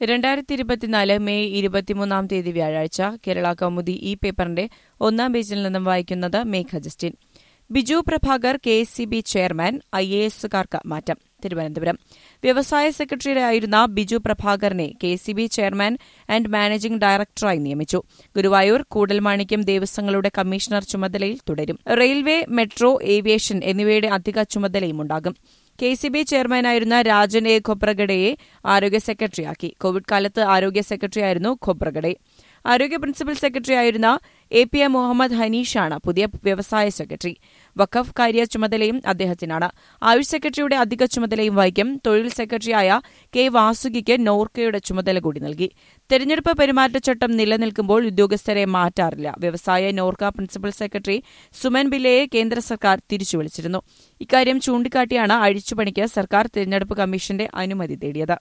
രണ്ടായിരത്തി ഇരുപത്തിനാല് മെയ് ഇരുപത്തിമൂന്നാം തീയതി വ്യാഴാഴ്ച കേരള കൗമുദി ഈ പേപ്പറിന്റെ ഒന്നാം പേജിൽ നിന്നും വായിക്കുന്നത് Megha Justin Biju Prabhakar K S C B chairman I A എസുകാർക്ക് മാറ്റം തിരുവനന്തപുരം വ്യവസായ സെക്രട്ടറിയായിരുന്ന ബിജു പ്രഭാകറിനെ K C B chairman and managing ഡയറക്ടറായി നിയമിച്ചു ഗുരുവായൂർ കൂടൽമാണിക്യം ദേവസ്വങ്ങളുടെ കമ്മീഷണർ ചുമതലയിൽ തുടരും റെയിൽവേ മെട്രോ ഏവിയേഷൻ എന്നിവയുടെ അധിക ചുമതലയുമുണ്ടാകും കെ സി ബി ചെയർമാനായിരുന്ന രാജൻ എ ഖൊബ്രഗഡയെ ആരോഗ്യ സെക്രട്ടറിയാക്കി കോവിഡ് കാലത്ത് ആരോഗ്യ സെക്രട്ടറിയായിരുന്നു ഖൊബ്രഗഡെ ആരോഗ്യ പ്രിൻസിപ്പൽ സെക്രട്ടറിയായിരുന്ന എ പി എ മുഹമ്മദ് ഹനീഷാണ് പുതിയ വ്യവസായ സെക്രട്ടറി വഖഫ് കാര്യ ചുമതലയും അദ്ദേഹത്തിനാണ് ആയുഷ് സെക്രട്ടറിയുടെ അധിക ചുമതലയും വഹിക്കും തൊഴിൽ സെക്രട്ടറിയായ കെ വാസുകിക്ക് നോർക്കയുടെ ചുമതല കൂടി നൽകി തെരഞ്ഞെടുപ്പ് പെരുമാറ്റച്ചട്ടം നിലനിൽക്കുമ്പോൾ ഉദ്യോഗസ്ഥരെ മാറ്റാറില്ല വ്യവസായ നോർക്ക പ്രിൻസിപ്പൽ സെക്രട്ടറി സുമൻ ബില്ലയെ കേന്ദ്ര സർക്കാർ തിരിച്ചു വിളിച്ചിരുന്നു ഇക്കാര്യം ചൂണ്ടിക്കാട്ടിയാണ് അഴിച്ചുപണിക്ക് സർക്കാർ തെരഞ്ഞെടുപ്പ് കമ്മീഷന്റെ അനുമതി തേടിയത്